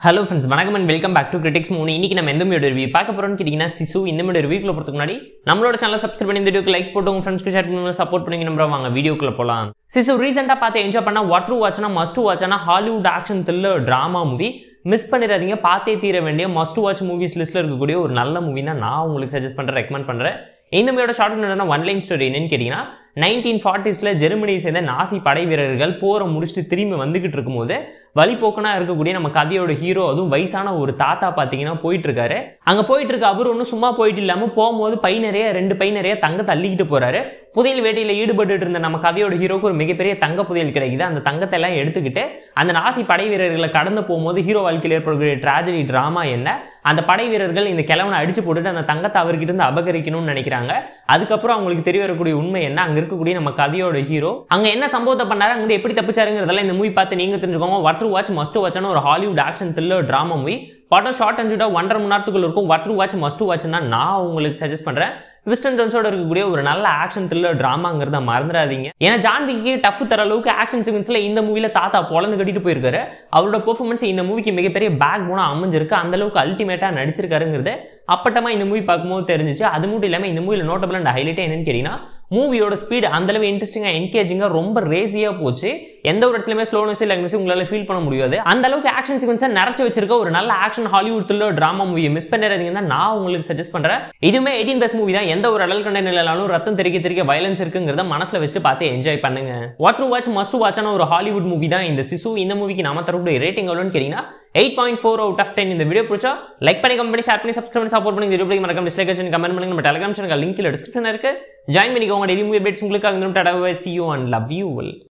hello friends வணக்கம் and welcome back to critics மூணு இன்னைக்கு நம்ம எந்த மீடியோ ரிவ்யூ பார்க்க போறோம்னு கேட்டிங்கன்னா சிசு இந்த மீடியோ ரிவ்யூக்குள்ள போகிறதுக்கு முன்னாடி நம்மளோட சேனல் சப்ஸ்கிரைப் பண்ணி இந்த வீடியோக்கு லைக் போட்டு உங்க ஃப்ரெண்ட்ஸ்க்கு ஷேர் பண்ணி சப்போர்ட் பண்ணி நம்புற வாங்க வீடியோக்குள்ள போகலாம் சிசு ரீசெண்டாக பார்த்து என்ஜாய் பண்ண வாட் ட்ரூ வாட்ச்னா மஸ்ட் வாட்ச்னா Hollywood action thriller drama movie miss பண்ணிடாதீங்க பார்த்தே தீர வேண்டிய மஸ்ட் வாட்ச் மூவிஸ் லிஸ்ட்டில் இருக்கக்கூடிய ஒரு நல்ல மூவி தான் நான் உங்களுக்கு சஜஸ்ட் பண்ணுறேன் ரெக்கமெண்ட் பண்ணுறேன் இந்த மூவியோட ஷார்ட் என்னன்னா ஒன் லைன் ஸ்டோரி என்னன்னு கேட்டிங்கன்னா நைன்டீன் ஃபார்ட்டிஸில் ஜெர்மனியை சேர்ந்த நாசி படை வீரர்கள் போரை முடிச்சுட்டு திரும்பி வந்துகிட்டு இருக்கும்போது வழிபோக்கனா இருக்கக்கூடிய நம்ம கதையோட ஹீரோ அதுவும் வயசான ஒரு தாத்தா பார்த்தீங்கன்னா போயிட்டு இருக்காரு அங்கே போயிட்டு இருக்க அவர் ஒன்றும் சும்மா போயிட்டு இல்லாமல் போகும்போது பை நிறைய ரெண்டு பை நிறைய தங்க தள்ளிக்கிட்டு போறாரு புதையல் வேட்டையில் ஈடுபட்டு இருந்த நம்ம கதையோட ஹீரோக்கு ஒரு மிகப்பெரிய தங்க புதையல் கிடைக்குது அந்த தங்கத்தை எல்லாம் எடுத்துக்கிட்டு அந்த நாசி படை வீரர்களை கடந்து போகும்போது ஹீரோ வாழ்க்கையில் ஏற்படக்கூடிய ட்ராஜடி ட்ராமா என்ன அந்த படை வீரர்கள் இந்த கிழவனை அடிச்சு போட்டுட்டு அந்த தங்கத்தை அவர்கிட்ட இருந்து அபகரிக்கணும்னு நினைக்கிறாங்க அதுக்கப்புறம் அவங்களுக்கு தெரிய வரக்கூடிய உண்மை என்ன அங்க இருக்கக்கூடிய நம்ம கதையோட ஹீரோ அங்க என்ன சம்பவத்தை பண்ணாரு அங்க எப்படி தப்பிச்சாருங்கிறதெல்லாம் இந்த மூவி பார்த்து நீங்க தெரிஞ்சுக்கோங்க ஒர்த் வாட்ச் மஸ்ட் வாட்ச்னு ஒரு Hollywood action thriller drama movie படம் ஷார்ட் அண்ட் ஷூட்டாக ஒன்றரை மணி நேரத்துக்குள்ள இருக்கும் ஒர்த் வாட்ச் மஸ்ட் வாட்ச் தான் நான் உங்களுக்கு சஜஸ்ட் பண்றேன் ட்விஸ்ட் டர்ன்ஸோட இருக்கக்கூடிய ஒரு நல்ல ஆக்ஷன் த்ரில்லர் ட்ராமாங்கிறத மறந்துடாதீங்க ஏன்னா ஜான் விக்கி டஃப் தர அளவுக்கு ஆக்ஷன் சீக்வன்ஸ்ல இந்த மூவில தாத்தா பொழந்து கட்டிட்டு போயிருக்காரு அவரோட பெர்ஃபார்மன்ஸ் இந்த மூவிக்கு மிகப்பெரிய பேக் போனா அமைஞ்சிருக்கு அந்த அளவுக்கு அல்டிமேட்டா நடிச்சிருக்காருங்கிறது அப்பட்டமா இந்த மூவி பார்க்கும்போது தெரிஞ்சிச்சு அது மட்டும் இல்லாமல் இந்த மூவியில் நோட்டபிள் அண்ட் ஹைலைட்டே என்னன்னு கேட்டீங்கன்னா மூவியோட ஸ்பீடு அந்தளவு இன்ட்ரெஸ்டிங்காக என்கேஜிங்காக ரொம்ப ரேசியாக போச்சு எந்த ஒரு இடத்துலையுமே ஸ்லோனஸ் இல்லை உங்களால் ஃபீல் பண்ண முடியாது அந்த அளவுக்கு ஆக்ஷன் சீக்வன்ஸை நிறச்சி வச்சிருக்க ஒரு நல்ல ஆக்ஷன் ஹாலிவுட் த்ரில்லர் ட்ராமா மூவியை மிஸ் பண்ணிடுறதுங்க தான் நான் உங்களுக்கு சஜஸ்ட் பண்ணுறேன் இதுவுமே எயிட்டீன் பிளஸ் மூவி தான் எந்த ஒரு அடல் கண்டென்ட் இல்லைனாலும் ரத்தம் தெரிக்க தெரிக்க வயலன்ஸ் இருக்குங்கிறத மனசில் வச்சுட்டு பார்த்து என்ஜாய் பண்ணுங்க வாட் டு வாட்ச் மஸ்ட் வாட்சான ஒரு ஹாலிவுட் மூவி தான் இந்த சிசு இந்த மூவிக்கு நாம தரக்கூடிய ரேட்டிங் எவ்வளோன்னு கேட்டிங்கன்னா eight point four out of ten இந்த வீடியோ பிடிச்சா லைக் பண்ணி கம்பெனி ஷேர் பண்ணி சப்ஸ்கிரைப் பண்ணி சப்போர்ட் பண்ணி வீடியோ மறக்காம டிஸ்லைக் வச்சு கமெண்ட் பண்ணுங்க நம்ம டெலிகிராம் சேனல் லிங்க் டிஸ்கிரிப்ஷன் இருக்கு ஜாயின் பண்ணிக்கோங்க டெய்லி மூவி அப்டேட்ஸ் உங்களுக்கு tata see you and love you will